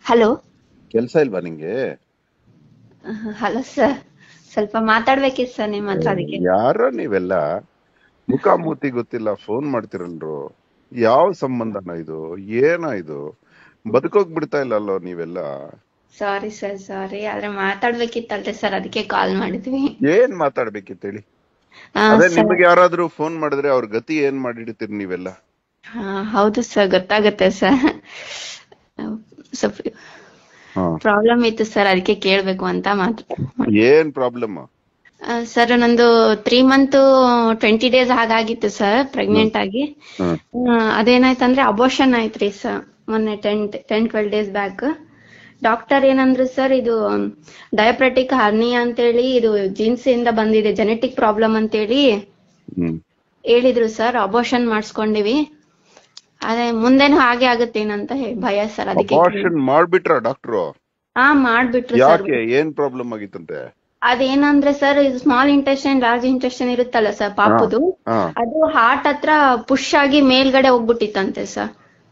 Hello ಕೆಲ್ಸ ಇಲ್ವಾ ನಿಂಗೆ ಹಲೋ ಸರ್ ಸ್ವಲ್ಪ ಮಾತಾಡ್ಬೇಕಿತ್ತು ಸರ್ ನಿಮ್ಮ ಹತ್ರ ಅದಕ್ಕೆ ಯಾರ ನೀವೆಲ್ಲ ಮುಖ ಮೂತಿ ಗೊತ್ತಿಲ್ಲ ಫೋನ್ ಮಾಡ್ತಿರಲ್ರು ಯಾವ ಸಂಬಂಧನ ಇದು ಏನ ಇದು ಬದುಕೋಕ್ ಬಿಡ್ತಾ ಇಲ್ಲ ಅಲ್ಲೋ ನೀವೆಲ್ಲ ಸಾರಿ ಸರ್ ಸಾರಿ ಆದ್ರೆ ಮಾತಾಡ್ಬೇಕಿತ್ತಲ್ರಿ ಸರ್ ಅದಕ್ಕೆ ಕಾಲ್ ಮಾಡಿದ್ವಿ ಏನ್ ಮಾತಾಡ್ಬೇಕಿತ್ತು ಹೇಳಿ ಆ, ಅದೇ sir. ನಿಮಗೆ ಯಾರಾದ್ರೂ ಫೋನ್ ಮಾಡಿದ್ರೆ ಅವ್ರ ಗತಿ ಏನ್ ಮಾಡಿಡ್ತೀರಿ ನೀವೆಲ್ಲ ಹಾ, ಹೌದು ಸರ್ ಗೊತ್ತಾಗುತ್ತೆ ಸರ್ ಸ್ವಲ್ಪ ಹಾ. ಪ್ರಾಬ್ಲಮ್ ಇತ್ತು ಸರ್ ಅದಕ್ಕೆ ಕೇಳ್ಬೇಕು ಅಂತ ಮಾತು ಏನ್ ಪ್ರಾಬ್ಲಮ್ ಸರ್ ನಂದು ತ್ರೀ ಮಂತ್ ಟ್ವೆಂಟಿ ಡೇಸ್ ಹಾಗಾಗಿತ್ತು ಸರ್ ಪ್ರೆಗ್ನೆಂಟ್ ಆಗಿ ಹ್ಮ್ ಆ, ಅದೇನಾಯ್ತಂದ್ರೆ ಅಬೋಷನ್ ಆಯ್ತ್ರಿ ಸರ್ ಮೊನ್ನೆ ten ten twelve days back doctor ಏನಂದ್ರು ಸರ್ ಇದು ಡಯಾಬ್ರೆಟಿಕ್ ಹರ್ನಿಯಾ ಅಂತೇಳಿ ಇದು ಜೀನ್ಸ್ ಇಂದ ಬಂದಿದೆ ಜೆನೆಟಿಕ್ ಪ್ರಾಬ್ಲಮ್ ಅಂತೇಳಿ ಹ್ಮ್ ಹೇಳಿದ್ರು ಸರ್ ಅಬೋಷನ್ ಮಾಡಿಸ್ಕೊಂಡಿವಿ ಅದೇ ಮುಂದೇನು ಹಾಗೆ ಆಗುತ್ತೇನಂತ ಹೇಳಿ ಭಯ ಸರ್ ಅದಕ್ಕೆ ಅಬಾರ್ಷನ್ ಮಾಡ್ಬಿಟ್ರ ಡಾಕ್ಟ್ರು ಹಾ ಮಾಡ್ಬಿಟ್ರು ಸರ್ ಯಾಕೆ ಏನ್ ಪ್ರಾಬ್ಲಮ್ ಆಗಿತ್ತಂತೆ ಅದೇನಂದ್ರೆ ಸರ್ ಇದು ಸ್ಮಾಲ್ ಇಂಟೆಸ್ಟೈನ್ ಲಾರ್ಜ್ ಇಂಟೆಸ್ಟೈನ್ ಇರುತ್ತಲ್ಲ ಸರ್ ಪಾಪುದು ಹಾ ಅದು ಹಾರ್ಟ್ ಹತ್ರ ಪುಷ್ ಆಗಿ ಮೇಲ್ಗಡೆ ಹೋಗ್ಬಿಟ್ಟಿತ್ತಂತೆ ಸರ್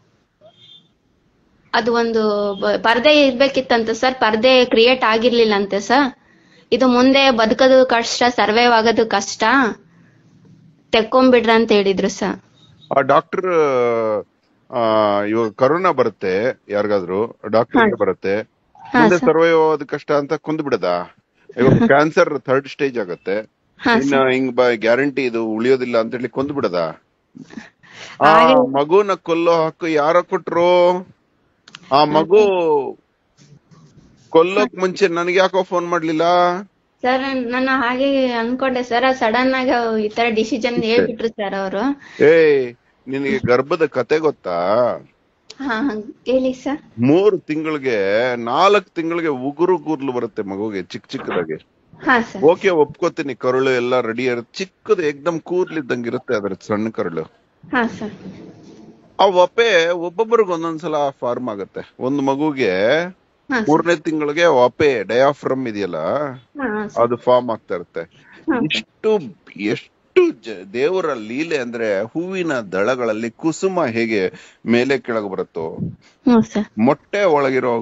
ಅದು ಒಂದು ಬ- ಪರ್ದೆ ಇರ್ಬೇಕಿತ್ತಂತೆ ಸರ್ ಪರ್ದೆ ಕ್ರಿಯೇಟ್ ಆಗಿರ್ಲಿಲ್ಲಂತೆ ಸರ್ ಇದು ಮುಂದೆ ಬದುಕೋದು ಕಷ್ಟ ಸರ್ವೈವ್ ಆಗೋದು ಕಷ್ಟ ತೆಕ್ಕೊಂಬಿಡ್ರಿ ಅಂತ ಹೇಳಿದ್ರು ಸರ್ ಆ ಡಾಕ್ಟರ್ ಇವಾಗ ಕರೋನಾ ಬರುತ್ತೆ ಯಾರಿಗಾದ್ರು ಡಾಕ್ಟರ್ ಬರುತ್ತೆ ಹಾ ಮುಂದೆ ಸರ್ ಸರ್ವೈವ್ ಆಗೋದು ಕಷ್ಟ ಅಂತ ಕುಂದ್ ಬಿಡದ ಇವಾಗ ಕ್ಯಾನ್ಸರ್ ಥರ್ಡ್ ಸ್ಟೇಜ್ ಆಗತ್ತೆ ಹಾ ಇನ್ನ ಹಿಂಗ್ ಗ್ಯಾರಂಟಿ ಇದು ಉಳಿಯೋದಿಲ್ಲ ಅಂತ ಹೇಳಿ ಕೊಂದ್ ಬಿಡದ ಆ ಹಾಗೆ ಮಗುನ ಕೊಲ್ಲೋ ಹಕ್ಕು ಯಾರ ಕೊಟ್ರು ಆ ಮಗು ಕೊಲ್ಲೋಕ್ ಮುಂಚೆ ನನಗೆ ಯಾಕೋ ಫೋನ್ ಮಾಡ್ಲಿಲ್ಲ ಸರ್ ನಾನು ಹಾಗೆ ಅನ್ಕೊಂಡೆ ಸರ್ ಸಡನ್ ಆಗಿ ಈ ತರ ಡಿಸಿಷನ್ ಹೇಳ್ಬಿಟ್ರು ಸರ್ ಅವರು ಏಯ್ ನಿನಗೆ ಗರ್ಭದ ಕತೆ ಗೊತ್ತಾ ಹಾ ಹಾ, ಹೇಳಿ ಸರ್ ಮೂರು ತಿಂಗಳಿಗೆ ನಾಲ್ಕ್ ತಿಂಗಳಿಗೆ ಉಗುರು ಕೂದ್ಲು ಬರುತ್ತೆ ಮಗುಗೆ ಚಿಕ್ಕ ಚಿಕ್ಕದಾಗಿ ಹಾ ಸರ್ ಓಕೆ ಒಪ್ಕೋತೀನಿ ಕರುಳು ಎಲ್ಲ ರೆಡಿ ಇರುತ್ತೆ ಚಿಕ್ಕದು ಏಕ್ದಮ್ ಕೂದ್ಲಿದ್ದಂಗೆ ಇರುತ್ತೆ ಅದ್ರ ಸಣ್ಣ ಕರುಳು ಹಾ ಸರ್ ಆ ಒಪ್ಪೆ ಒಬ್ಬೊಬ್ಬರಿಗೆ ಒಂದೊಂದ್ಸಲ ಫಾರ್ಮ್ ಆಗುತ್ತೆ ಒಂದ್ ಮಗುಗೆ ಹಾ ಸರ್ ಮೂರನೇ ತಿಂಗಳಿಗೆ ಒಪ್ಪೆ ಡಯಾಫ್ರಮ್ ಇದೆಯಲ್ಲ ಹಾ ಸರ್ ಅದು ಫಾರ್ಮ್ ಆಗ್ತಾ ಇರುತ್ತೆ ಹಾ ಇಷ್ಟು ಎಷ್ಟು ಜ- ದೇವರ ಲೀಲೆ ಅಂದ್ರೆ ಹೂವಿನ ದಳಗಳಲ್ಲಿ ಕುಸುಮ ಹೇಗೆ ಮೇಲೆ ಕೆಳಗೆ ಬರುತ್ತೋ ಹ್ಞೂ ಸರ್ ಮೊಟ್ಟೆ ಒಳಗಿರೋ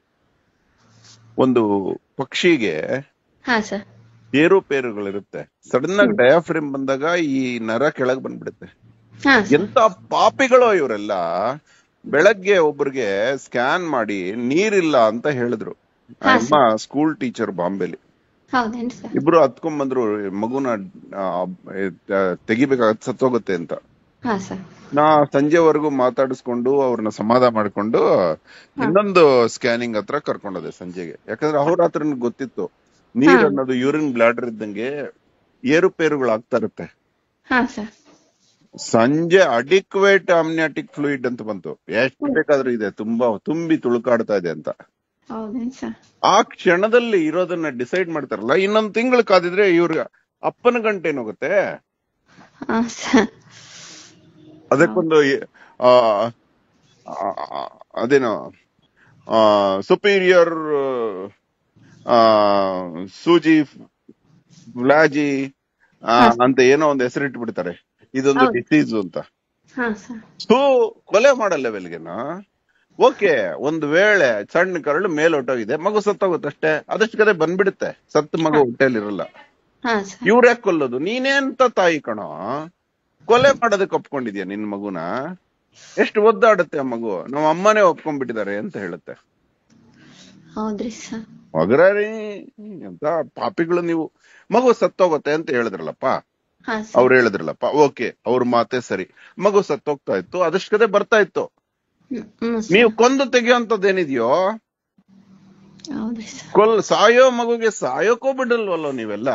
ಒಂದು ಪಕ್ಷಿಗೆ ಹಾ ಸರ್ ಏರುಪೇರುಗಳಿರುತ್ತೆ ಸಡನ್ ಆಗಿ ಡಯಾಫ್ರೇಮ್ ಬಂದಾಗ ಈ ನರ ಕೆಳಗ್ ಬಂದ್ಬಿಡುತ್ತೆ ಹಾ ಸರ್ ಎಂತ ಪಾಪಿಗಳೋ ಇವರೆಲ್ಲ ಬೆಳಗ್ಗೆ ಒಬ್ರಿಗೆ ಸ್ಕ್ಯಾನ್ ಮಾಡಿ ನೀರಿಲ್ಲ ಅಂತ ಹೇಳಿದ್ರು ಹಾ, ಅಮ್ಮ ಸ್ಕೂಲ್ ಟೀಚರ್ ಬಾಂಬೆಲಿ ಹೌದೇನ್ರಿ ಸರ್ ಇಬ್ರು ಹತ್ಕೊಂಡ್ ಬಂದ್ರು ಮಗುನ ಆ, ಆ, ತೆಗಿಬೇಕಾಗತ್ತೆ ಸತ್ತೋಗುತ್ತೆ ಅಂತ ಹಾ ಸರ್ ನಾ ಸಂಜೆವರೆಗೂ ಮಾತಾಡಿಸ್ಕೊಂಡು ಅವ್ರನ್ನ ಸಮಾಧಾನ ಮಾಡ್ಕೊಂಡು ಇನ್ನೊಂದು ಸ್ಕ್ಯಾನಿಂಗ್ ಹತ್ರ ಕರ್ಕೊಂಡೋದೆ ಸಂಜೆಗೆ ಯಾಕಂದ್ರೆ ಅವ್ರ ಹತ್ರ ಗೊತ್ತಿತ್ತು ನೀರ್ ಹಾ. ಅನ್ನೋದು ಯೂರಿನ್ ಬ್ಲಾಡರ್ ಇದ್ದಂಗೆ ಏರುಪೇರುಗಳು ಆಗ್ತಾ ಇರುತ್ತೆ ಹಾ ಸರ್ ಸಂಜೆ ಅಡಿಕ್ವೇಟ್ ಅಮ್ನಿಯಾಟಿಕ್ ಫ್ಲೂಯಿಡ್ ಅಂತ ಬಂತು ಎಷ್ಟು ಬೇಕಾದ್ರೂ ಇದೆ ತುಂಬಾ ತುಂಬಿ ತುಳುಕಾಡ್ತಾ ಇದೆ ಅಂತ ಹೌದೇನ್ ಸರ್ ಆ ಕ್ಷಣದಲ್ಲಿ ಇರೋದನ್ನ ಡಿಸೈಡ್ ಮಾಡ್ತಾರಲ್ಲ ಇನ್ನೊಂದ್ ತಿಂಗಳು ಕಾದಿದ್ರೆ ಇವ್ರ ಅಪ್ಪನ ಗಂಟೆ ಏನಾಗುತ್ತೆ ಹಾ ಸರ್ ಅದಕ್ಕೊಂದು ಆ, ಆ, ಅದೇನೋ ಸುಪೀರಿಯರ್ ಸೂಜಿ ಫ್ಲಾಜಿ ಆ, ಅಂತ ಏನೋ ಒಂದು ಹೆಸರಿಟ್ಟು ಬಿಡ್ತಾರೆ ಇದೊಂದು ಹೌದು. ಡಿಸೀಸ್ ಅಂತ ಹಾ ಸರ್ ಸೊ ಕೊಲೆ ಮಾಡೋ ಲೆವೆಲ್ಗೆನ ಓಕೆ ಒಂದ್ ವೇಳೆ ಸಣ್ಣ ಕರಳು ಮೇಲೊಟ್ಟೋಗಿದೆ ಮಗು ಸತ್ತೋಗುತ್ತೆ ಅಷ್ಟೇ ಅದಷ್ಟು ಕಡೆ ಬಂದ್ಬಿಡುತ್ತೆ ಸತ್ತ ಮಗು ಹೊಟ್ಟೆಲಿರಲ್ಲ ಹಾ ಸರ್ ಇವ್ರ ಯಾಕೆ ಕೊಲ್ಲೋದು ನೀನೇಂತ ತಾಯಿ ಕಣೋ ಕೊಲೆ ಮಾಡೋದಕ್ಕೆ ಒಪ್ಕೊಂಡಿದ್ಯಾ ನಿನ್ ಮಗುನ ಎಷ್ಟು ಒದ್ದಾಡುತ್ತೆ ಆ ಮಗು ನಮ್ಮ ಅಮ್ಮನೇ ಒಪ್ಕೊಂಡ್ಬಿಟ್ಟಿದ್ದಾರೆ ಅಂತ ಹೇಳುತ್ತೆ ಹೌದ್ರಿ ಸರ್ ಮಗರಾರಿ ಅಂತ ಪಾಪಿಗಳು ನೀವು ಮಗು ಸತ್ತೋಗುತ್ತೆ ಅಂತ ಹೇಳಿದ್ರಲ್ಲಪ್ಪ ಹಾ ಸರ್ ಅವ್ರು ಹೇಳಿದ್ರಲ್ಲಪ್ಪ ಓಕೆ ಅವ್ರ ಮಾತೆ ಸರಿ ಮಗು ಸತ್ತೋಗ್ತಾ ಇತ್ತು ಅದಷ್ಟು ಕಡೆ ಬರ್ತಾ ಇತ್ತು ಹ್ಮ್ ಹ್ಮ್ ಸರ್ ನೀವು ಕೊಂದು ತೆಗಿಯೋಂತದ್ದೇನಿದೆಯೋ ಹೌದ್ರಿ ಸರ್ ಕೊಲ್ ಸಾಯೋ ಮಗುಗೆ ಸಾಯೋಕೋ ಬಿಡಲ್ವಲ್ಲೋ ನೀವೆಲ್ಲ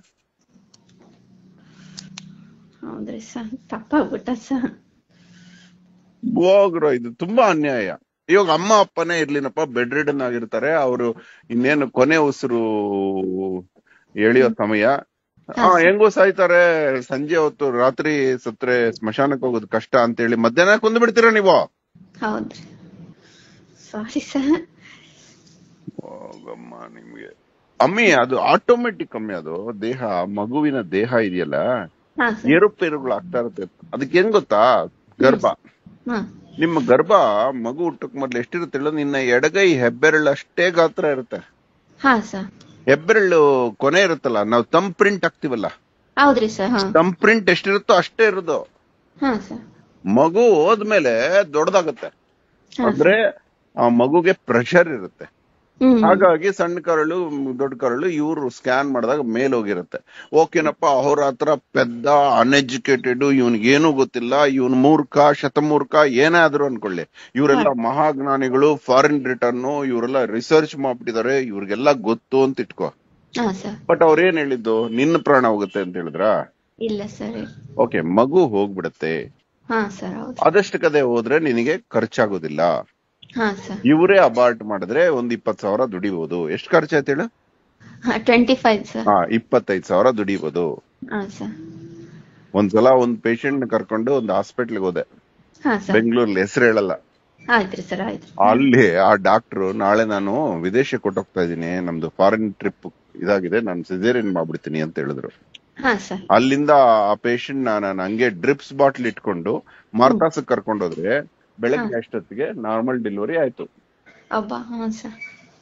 ಹೌದ್ರಿ ಸರ್ ತಪ್ಪಾಗ್ಬಿಟ್ಟ ಸರ್ ಹೋಗ್ರೋ ಇದು ತುಂಬಾ ಅನ್ಯಾಯ ಇವಾಗ ಅಮ್ಮ ಅಪ್ಪನೇ ಇರ್ಲಿನಪ್ಪ ಬೆಡ್ ರಿಡನ್ ಆಗಿರ್ತಾರೆ ಅವರು ಇನ್ನೇನು ಕೊನೆ ಉಸಿರು ಎಳೆಯೋ ಸಮಯ ಆ, ಹೆಂಗೋ ಸಾಯ್ತಾರೆ ಸಂಜೆ ಹೊತ್ತು ರಾತ್ರಿ ಸತ್ರೆ ಸ್ಮಶಾನಕ್ಕೆ ಹೋಗೋದು ಕಷ್ಟ ಅಂತೇಳಿ ಮಧ್ಯಾಹ್ನ ಕೊಂದು ಬಿಡ್ತೀರಾ ನೀವು ಹೌದ್ರಿ ಸಾರಿ ಸರ್ ಹೋಗಮ್ಮ ನಿಮ್ಗೆ ಅಮ್ಮಿ ಅದು ಆಟೋಮೆಟಿಕ್ ಅಮ್ಮಿ ಅದು ದೇಹ ಮಗುವಿನ ದೇಹ ಇದೆಯಲ್ಲ ಹಾ ಸರ್ ಏರುಪೇರುಗಳು ಆಗ್ತಾ ಇರುತ್ತೆ ಅದಕ್ಕೆ ಏನ್ ಗೊತ್ತಾ ಗರ್ಭ ಹಾ ನಿಮ್ಮ ಗರ್ಭ ಮಗು ಹುಟ್ಟಕ್ ಮೊದ್ಲು ಎಷ್ಟಿರುತ್ತೆ ಹೇಳು ನಿನ್ನ ಎಡಗೈ ಹೆಬ್ಬೆರಳು ಅಷ್ಟೇ ಗಾತ್ರ ಇರುತ್ತೆ ಹಾ ಸರ್ ಹೆಬ್ಬೆರಳು ಕೊನೆ ಇರುತ್ತಲ್ಲ ನಾವು ತಮ್ ಪ್ರಿಂಟ್ ಹಾಕ್ತಿವಲ್ಲ ಹೌದ್ರಿ ಸರ್ ಹಾ ತಮ್ ಪ್ರಿಂಟ್ ಎಷ್ಟಿರುತ್ತೋ ಅಷ್ಟೇ ಇರೋದು ಹಾ ಸರ್ ಮಗು ಹೋದ್ಮೇಲೆ ದೊಡ್ಡದಾಗುತ್ತೆ ಹಾ ಅಂದ್ರೆ ಆ ಮಗುಗೆ ಪ್ರೆಷರ್ ಇರುತ್ತೆ ಹ್ಮ್ ಹಾಗಾಗಿ ಸಣ್ಣ ಕರಳು ದೊಡ್ಡ ಕರಳು ಇವ್ರು ಸ್ಕ್ಯಾನ್ ಮಾಡಿದಾಗ ಮೇಲ್ ಹೋಗಿರುತ್ತೆ ಓಕೆನಪ್ಪ ಅವ್ರ ಹತ್ರ ಪೆದ್ದ ಅನ್ಎಜುಕೇಟೆಡ್ ಇವನ್ಗೇನು ಗೊತ್ತಿಲ್ಲ ಇವನ್ ಮೂರ್ಖ ಶತಮೂರ್ಖ ಏನೇ ಆದ್ರೂ ಅನ್ಕೊಳ್ಳಿ ಇವರೆಲ್ಲ ಮಹಾಜ್ಞಾನಿಗಳು ಫಾರಿನ್ ರಿಟರ್ನ್ ಇವರೆಲ್ಲ ರಿಸರ್ಚ್ ಮಾಡ್ಬಿಟ್ಟಿದ್ದಾರೆ ಇವ್ರಿಗೆಲ್ಲ ಗೊತ್ತು ಅಂತ ಇಟ್ಕೋ ಹಾ ಸರ್ ಬಟ್ ಅವ್ರ ಏನ್ ಹೇಳಿದ್ದು ನಿನ್ನ ಪ್ರಾಣ ಹೋಗುತ್ತೆ ಅಂತ ಹೇಳಿದ್ರ ಇಲ್ಲ ಸರ್ ಓಕೆ ಮಗು ಹೋಗ್ಬಿಡತ್ತೆ ಹಾ ಸರ್ ಹೌದು ಆದಷ್ಟು ಕದೆ ಹೋದ್ರೆ ನಿನಗೆ ಖರ್ಚಾಗೋದಿಲ್ಲ ಹಾ ಸರ್ ಇವರೇ ಅಬಾರ್ಟ್ ಮಾಡಿದ್ರೆ ಒಂದ್ ಇಪ್ಪತ್ ಸಾವಿರ ದುಡಿಬಹುದು ಎಷ್ಟು ಖರ್ಚಾಯ್ತು ಹೇಳು ಟ್ವೆಂಟಿ ಫೈವ್ ಸರ್ ಹಾ ಇಪ್ಪತ್ತೈದು ಸಾವಿರ ದುಡಿಬಹುದು ಹಾ ಸರ್ ಒಂದ್ಸಲ ಒಂದ್ ಪೇಷಂಟ್ ಕರ್ಕೊಂಡು ಒಂದ್ ಹಾಸ್ಪಿಟ್ಲ್ಗೆ ಹೋದೆ ಹಾ ಸರ್ ಬೆಂಗಳೂರಲ್ಲಿ ಹೆಸರು ಹೇಳಲ್ಲ ಆಯ್ತ್ರಿ ಸರ್ ಆಯ್ತು ಅಲ್ಲಿ ಆ ಡಾಕ್ಟ್ರು ನಾಳೆ ನಾನು ವಿದೇಶಕ್ಕೆ ಕೊಟ್ಟೋಗ್ತಾ ಇದೀನಿ ನಮ್ದು ಫಾರಿನ್ ಟ್ರಿಪ್ ಇದಾಗಿದೆ ನಾನು ಸಿಸೇರಿಯನ್ ಮಾಡ್ಬಿಡ್ತೀನಿ ಅಂತ ಹೇಳಿದ್ರು ಹಾ ಸರ್ ಅಲ್ಲಿಂದ ಆ ಪೇಷಂಟ್ ನಾನು ಹಂಗೆ ಡ್ರಿಪ್ಸ್ ಬಾಟ್ಲ್ ಇಟ್ಕೊಂಡು ಮಾರ್ಕಾಸಕ್ ಕರ್ಕೊಂಡೋದ್ರೆ ಬೆಳಗ್ಗೆ ಅಷ್ಟೊತ್ತಿಗೆ ನಾರ್ಮಲ್ ಡೆಲಿವರಿ ಆಯ್ತು ಅಬ್ಬಾ ಹಾ ಸರ್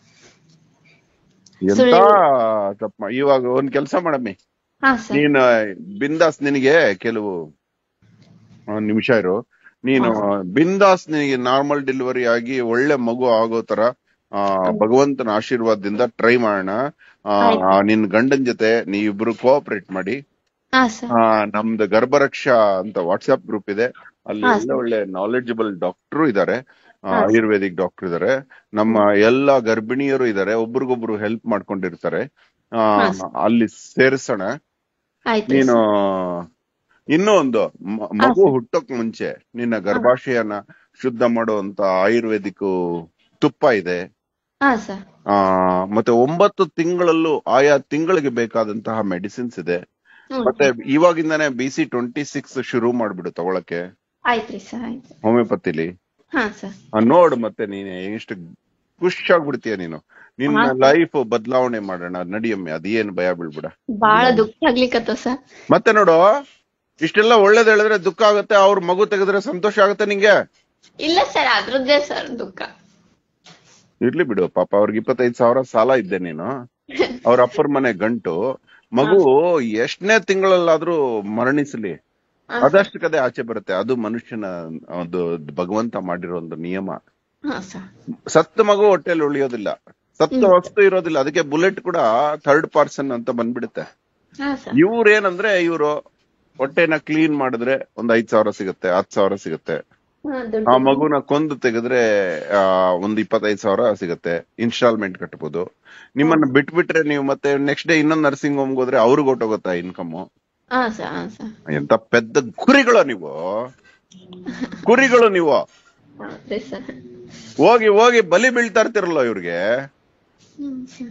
ಎಂತ ಸುಳ್ಳು. ತಪ್ಪ ಇವಾಗ ಒಂದ್ ಕೆಲ್ಸ ಮಾಡಮ್ಮಿ ಹಾ ಸರ್ ನೀನ್ ಬಿಂದಾಸ್ ನಿನಗೆ ಕೆಲವು ಒಂದ್ ನಿಮಿಷ ಇರು ನೀನು ಬಿಂದಾಸ್ ನಿನಗೆ ನಾರ್ಮಲ್ ಡೆಲಿವರಿ ಆಗಿ ಒಳ್ಳೆ ಮಗು ಆಗೋ ತರ ಆ ಭಗವಂತನ ಆಶೀರ್ವಾದದಿಂದ ಟ್ರೈ ಮಾಡೋಣ ಆ, ಆಯ್ತು. ಆ, ನಿನ್ ಗಂಡನ್ ಜೊತೆ ನೀವಿಬ್ರು ಕೋಆಪರೇಟ್ ಮಾಡಿ ಹಾ ಸರ್ ಆ, ನಮ್ದು ಗರ್ಭರಕ್ಷಾ ಅಂತ ವಾಟ್ಸ್ಆಪ್ ಗ್ರೂಪ್ ಇದೆ ಅಲ್ಲಿ ಹಾ, ಒಳ್ಳೆ ಒಳ್ಳೆ ನಾಲೆಜಬಲ್ ಡಾಕ್ಟರ್ ಇದಾರೆ ಆ, ಹಾ. ಆಯುರ್ವೇದಿಕ್ ಡಾಕ್ಟರ್ ಇದಾರೆ ನಮ್ಮ ಎಲ್ಲಾ ಗರ್ಭಿಣಿಯರು ಇದಾರೆ ಒಬ್ರಿಗೊಬ್ರು ಹೆಲ್ಪ್ ಮಾಡ್ಕೊಂಡಿರ್ತಾರೆ ಆ, ಹಾ, ಅಲ್ಲಿ ಸೇರಿಸೋಣ ಆಯ್ತು ನೀನು ಇನ್ನೂ ಒಂದು ಮ- ಮಗು ಹುಟ್ಟೋಕ್ ಮುಂಚೆ ನಿನ್ನ ಗರ್ಭಾಶಯನ ಶುದ್ಧ ಮಾಡುವಂತ ಆಯುರ್ವೇದಿಕ್ ತುಪ್ಪ ಇದೆ ಹಾ ಸರ್ ಆ ಮತ್ತೆ ಒಂಬತ್ತು ತಿಂಗಳಲ್ಲೂ ಆಯಾ ತಿಂಗಳಿಗೆ ಬೇಕಾದಂತಹ ಮೆಡಿಸಿನ್ಸ್ ಇದೆ ಹ್ಮ್ ಮತ್ತೆ ಇವಾಗಿಂದಾನೇ ಬಿ ಸಿ ಟ್ವೆಂಟಿ ಸಿಕ್ಸ್ ಶುರು ಮಾಡ್ಬಿಡು ತಗೊಳಕ್ಕೆ ಆಯ್ತ್ರಿ ಸರ್ ಆಯ್ತು ಹೋಮಿಯೋಪತಿಲಿ ಹಾ ಸರ್ ಆ, ನೋಡು ಮತ್ತೆ ನೀನ್ ಎಷ್ಟು ಖುಷಿ ಆಗ್ಬಿಡ್ತೀಯ ನೀನು ನಿನ್ನ ಹಾ. ಲೈಫ್ ಬದಲಾವಣೆ ಮಾಡೋಣ ನಡಿಯಮ್ಮೆ ಅದೇನ್ ಭಯ ಬೀಳ್ಬಿಡ ಬಾಳ ದುಃಖ ಆಗ್ಲಿಕ್ಕತ್ತ ಸರ್ ಮತ್ತೆ ನೋಡು ಇಷ್ಟೆಲ್ಲ ಒಳ್ಳೇದ್ ಹೇಳಿದ್ರೆ ದುಃಖ ಆಗುತ್ತೆ ಅವ್ರ ಮಗು ತೆಗೆದ್ರೆ ಸಂತೋಷ ಆಗುತ್ತೆ ನಿಂಗೆ ಇಲ್ಲ ಸರ್ ಅದ್ರದ್ದೇ ಸರ್ ದುಃಖ ಇರ್ಲಿ ಬಿಡು ಪಾಪ ಅವ್ರಿಗೆ ಇಪ್ಪತ್ತೈದು ಸಾವಿರ ಸಾಲ ಇದ್ದೆ ನೀನು ಅವ್ರ ಅಪ್ಪರ ಮನೆ ಗಂಟು ಮಗು ಎಷ್ಟನೇ ತಿಂಗಳಲ್ಲಾದ್ರೂ ಮರಣಿಸ್ಲಿ ಹಾ. ಅದಷ್ಟು ಕದೆ ಆಚೆ ಬರುತ್ತೆ ಅದು ಮನುಷ್ಯನ ಒಂದು ಭಗವಂತ ಮಾಡಿರೋ ಒಂದು ನಿಯಮ ಹಾ ಸರ್ ಸತ್ತ ಮಗು ಹೊಟ್ಟೆಲಿ ಉಳಿಯೋದಿಲ್ಲ ಸತ್ತ ವಸ್ತು ಇರೋದಿಲ್ಲ ಅದಕ್ಕೆ ಬುಲೆಟ್ ಕೂಡ ಥರ್ಡ್ ಪಾರ್ಸನ್ ಅಂತ ಬಂದ್ಬಿಡುತ್ತೆ ಹಾ ಸರ್ ಇವ್ರೇನಂದ್ರೆ ಇವರು ಹೊಟ್ಟೆನ ಕ್ಲೀನ್ ಮಾಡಿದ್ರೆ ಒಂದ್ ಐದ್ ಸಾವಿರ ಸಿಗುತ್ತೆ ಹತ್ ಸಾವಿರ ಸಿಗುತ್ತೆ ಹಾ, ಆ ದುಡ್ಡು ಮಗುನ ಕೊಂದು ತೆಗೆದ್ರೆ ಆ ಒಂದ್ ಇಪ್ಪತ್ತೈದು ಸಾವಿರ ಸಿಗುತ್ತೆ ಇನ್ಸ್ಟಾಲ್ಮೆಂಟ್ ಕಟ್ಬೋದು ನಿಮ್ಮನ್ನ ಬಿಟ್ಬಿಟ್ರೆ ನೀವು ಮತ್ತೆ ನೆಕ್ಸ್ಟ್ ಡೇ ಇನ್ನೊಂದ್ ನರ್ಸಿಂಗ್ ಹೋಮ್ಗೆ ಹೋದ್ರೆ ಅವ್ರಿಗೆ ಹೊಟ್ಟೋಗುತ್ತಾ ಇನ್ಕಮ್ ಹಾ ಸರ್ ಹಾ ಸರ್ ಎಂತ ಪೆದ್ದ ಕುರಿಗಳು ನೀವು ಕುರಿಗಳು ನೀವು ಹೌದ್ರಿ ಸರ್ ಹೋಗಿ ಹೋಗಿ ಬಲಿ ಬೀಳ್ತಾ ಇರ್ತಿರಲ್ಲ ಇವ್ರಿಗೆ ಹ್ಮ್ ಸರ್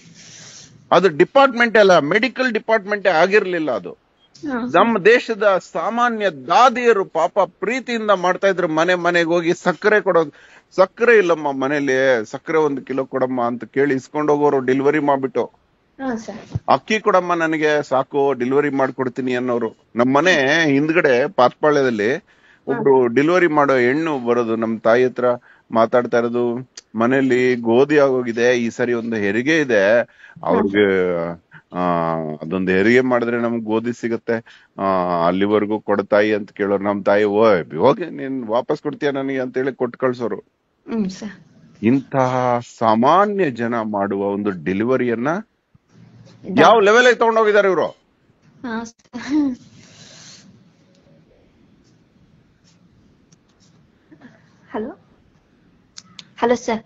ಅದು ಡಿಪಾರ್ಟ್ಮೆಂಟ್ ಅಲ್ಲ ಮೆಡಿಕಲ್ ಡಿಪಾರ್ಟ್ಮೆಂಟ್ ಆಗಿರ್ಲಿಲ್ಲ ಅದು ಹಾ ನಮ್ಮ ದೇಶದ ಸಾಮಾನ್ಯ ದಾದಿಯರು ಪಾಪ ಪ್ರೀತಿಯಿಂದ ಮಾಡ್ತಾ ಇದ್ರು ಮನೆ ಮನೆಗೆ ಹೋಗಿ ಸಕ್ಕರೆ ಕೊಡೋದು ಸಕ್ಕರೆ ಇಲ್ಲಮ್ಮ ಮನೇಲಿ ಸಕ್ಕರೆ ಒಂದು ಕಿಲೋ ಕೊಡಮ್ಮ ಅಂತ ಕೇಳಿ ಇಸ್ಕೊಂಡು ಹೋಗೋರು ಡೆಲಿವರಿ ಮಾಡ್ಬಿಟ್ಟು ಹಾ ಸರ್ ಅಕ್ಕಿ ಕೊಡಮ್ಮ ನನಗೆ ಸಾಕು ಡೆಲಿವರಿ ಮಾಡ್ಕೊಡ್ತೀನಿ ಅನ್ನೋರು ನಮ್ಮ ಮನೆ ಹಿಂದ್ಗಡೆ ಪಾತ್ಪಾಳ್ಯದಲ್ಲಿ ಒಬ್ರು ಡೆಲಿವರಿ ಮಾಡೋ ಹೆಣ್ಣು ಬರೋದು ನಮ್ ತಾಯಿ ಹತ್ರ ಮಾತಾಡ್ತಾ ಇರೋದು ಮನೇಲಿ ಗೋಧಿ ಆಗೋಗಿದೆ ಈ ಸರಿ ಒಂದು ಹೆರಿಗೆ ಇದೆ ಅವ್ರಿಗೆ ಆ ಅದೊಂದು ಹೆರಿಗೆ ಮಾಡಿದ್ರೆ ನಮ್ಗ್ ಗೋಧಿ ಸಿಗುತ್ತೆ ಆ ಅಲ್ಲಿವರೆಗೂ ಕೊಡ್ತಾಯಿ ಅಂತ ಕೇಳೋರು ನಮ್ ತಾಯಿ ಓಯ್ ಹೋಗಿ ನೀನ್ ವಾಪಸ್ ಕೊಡ್ತೀಯ ನನಗೆ ಅಂತ ಹೇಳಿ ಕೊಟ್ಟು ಕಳ್ಸೋರು ಹ್ಮ್ ಸರ್ ಇಂತಹ ಸಾಮಾನ್ಯ ಜನ ಮಾಡುವ ಒಂದು ಡೆಲಿವರಿಯನ್ನ ಯಾವ ಲೆವೆಲ್ ತಗೊಂಡೋಗಿದ್ದಾರೆ ಇವರು ಹಾ sir hello hello sir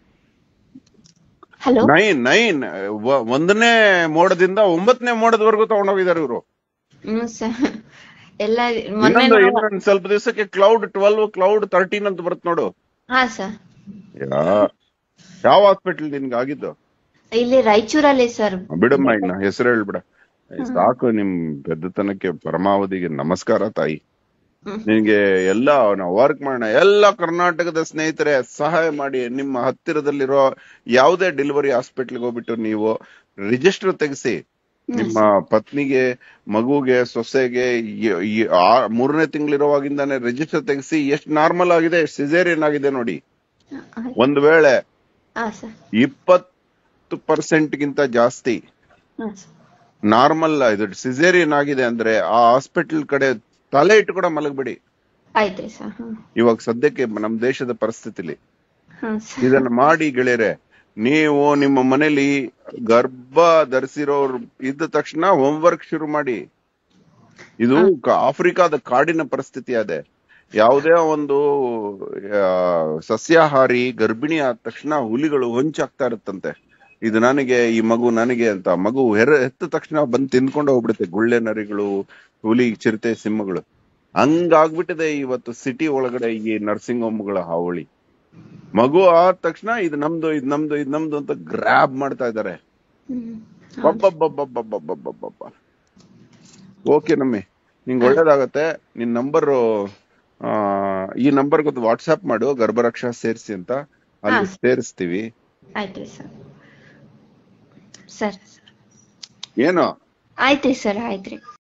hello nine nine ಒಂದನೇ ಮೋಡದಿಂದ ಒಂಬತ್ತನೇ ಮೋಡದವರೆಗೂ ತಗೊಂಡೋಗಿದ್ದಾರೆ ಇವರು ಹ್ಮ್ ಸರ್ ಎಲ್ಲ ಮೊನ್ನೆ ಇನ್ನೊಂದು ನಾವು- ಇನ್ನೊಂದು ಸ್ವಲ್ಪ ದಿವಸಕ್ಕೆ ಕ್ಲೌಡ್ ಟ್ವೆಲ್ವ್ ಕ್ಲೌಡ್ ತರ್ಟೀನ್ ಅಂತ ಬರುತ್ತೆ ನೋಡು ಹಾ ಸರ್ ಯಾ- ಯಾವ ಹಾಸ್ಪಿಟಲ್ ನಿನ್ಗೆ ಆಗಿದ್ದು ಇಲ್ಲಿ ರಾಯಚೂರಲ್ಲಿ ಸರ್ ಬಿಡಮ್ಮ ಇನ್ನ ಹೆಸರು ಹೇಳ್ಬಿಡ ಸಾಕು ನಿಮ್ ಪೆದ್ದತನಕ್ಕೆ ಪರಮಾವಧಿಗೆ ನಮಸ್ಕಾರ ತಾಯಿ ಹ್ಮ್. ನಿನ್ಗೆ ಎಲ್ಲ ನಾವು ವರ್ಕ್ ಮಾಡೋಣ ಎಲ್ಲ ಕರ್ನಾಟಕದ ಸ್ನೇಹಿತರೆ ಸಹಾಯ ಮಾಡಿ ನಿಮ್ಮ ಹತ್ತಿರದಲ್ಲಿರೋ ಯಾವುದೇ ಡೆಲಿವರಿ ಹಾಸ್ಪಿಟಲ್ಗೆ ಹೋಗ್ಬಿಟ್ಟು ನೀವು ರಿಜಿಸ್ಟರ್ ತೆಗೆಸಿ ನಿಮ್ಮ ಪತ್ನಿಗೆ ಮಗುಗೆ ಸೊಸೆಗೆ ಈ- ಈ ಆ- ಮೂರನೇ ತಿಂಗಳಿರುವಾಗಿಂದಾನೆ ರಿಜಿಸ್ಟರ್ ತೆಗೆಸಿ ಎಷ್ಟು ನಾರ್ಮಲ್ ಆಗಿದೆ ಸಿಸೇರಿಯನ್ ಆಗಿದೆ ನೋಡಿ ಒಂದ್ ವೇಳೆ ಹಾ ಸರ್ ಇಪ್ಪತ್ತು ಪರ್ಸೆಂಟ್ ಗಿಂತ ಜಾಸ್ತಿ ಹಾ ಸರ್ ನಾರ್ಮಲ್ ಇದು ಸಿಸೇರಿಯನ್ ಆಗಿದೆ ಅಂದ್ರೆ ಆ ಹಾಸ್ಪಿಟಲ್ ಕಡೆ ತಲೆ ಇಟ್ಟು ಕೂಡ ಮಲಗಬೇಡಿ ಆಯ್ತ್ರಿ ಸರ್ ಹಾ ಇವಾಗ ಸದ್ಯಕ್ಕೆ ನಮ್ ದೇಶದ ಪರಿಸ್ಥಿತಿಲಿ ಹಾ ಸರ್ ಇದನ್ನ ಮಾಡಿ ಗೆಳೆಯರೆ ನೀವು ನಿಮ್ಮ ಮನೇಲಿ ಗರ್ಭ ಧರಿಸಿರೋರು ಇದ್ದ ತಕ್ಷಣ ಹೋಮ್ವರ್ಕ್ ಶುರು ಮಾಡಿ ಇದು ಕ- ಆಫ್ರಿಕಾದ ಕಾಡಿನ ಪರಿಸ್ಥಿತಿ ಅದೇ ಯಾವುದೇ ಒಂದು ಆ, ಸಸ್ಯಾಹಾರಿ ಗರ್ಭಿಣಿ ಆದ ತಕ್ಷಣ ಹುಲಿಗಳು ಹೊಂಚಾಗ್ತಾ ಇರುತ್ತಂತೆ ಇದು ನನಗೆ ಈ ಮಗು ನನಗೆ ಅಂತ ಮಗು ಹೆರ ಹೆತ್ತ ತಕ್ಷಣ ಬಂದು ತಿನ್ಕೊಂಡು ಹೋಗ್ಬಿಡುತ್ತೆ ಗುಳ್ಳೆ ನರಿಗಳು ಹುಲಿ ಚಿರತೆ ಸಿಂಹಗಳು ಹಂಗಾಗ್ಬಿಟ್ಟಿದೆ ಇವತ್ತು ಸಿಟಿ ಒಳಗಡೆ ಈ ನರ್ಸಿಂಗ್ ಹೋಮ್ಗಳ ಹಾವಳಿ ಮಗು ಆದ ತಕ್ಷಣ ಇದು ನಮ್ದು ಇದು ನಮ್ದು ಇದು ನಮ್ದು ಅಂತ ಗ್ರಾಬ್ ಮಾಡ್ತಾ ಇದ್ದಾರೆ ಹ್ಮ್ ಬಬ್ಬಬ್ಬಬ್ಬಬ್ಬಬ್ಬಬ್ಬಬ್ಬ ಓಕೆ ನಮ್ಮಿ ನಿಂಗೆ ಒಳ್ಳೇದಾಗತ್ತೆ ನಿನ್ ನಂಬರ್ ಈ ನಂಬರ್ ಗೊತ್ತು ವಾಟ್ಸ್ಆಪ್ ಮಾಡು ಗರ್ಭರಕ್ಷಾ ಸೇರಿಸಿ ಅಂತ ಅಲ್ಲಿ ಹಾ. ಸೇರಿಸ್ತೀವಿ ಆಯ್ತ್ರಿ ಸರ್ ಸರ್ ಏನು ಆಯ್ತ್ರಿ ಸರ್ ಆಯ್ತ್ರಿ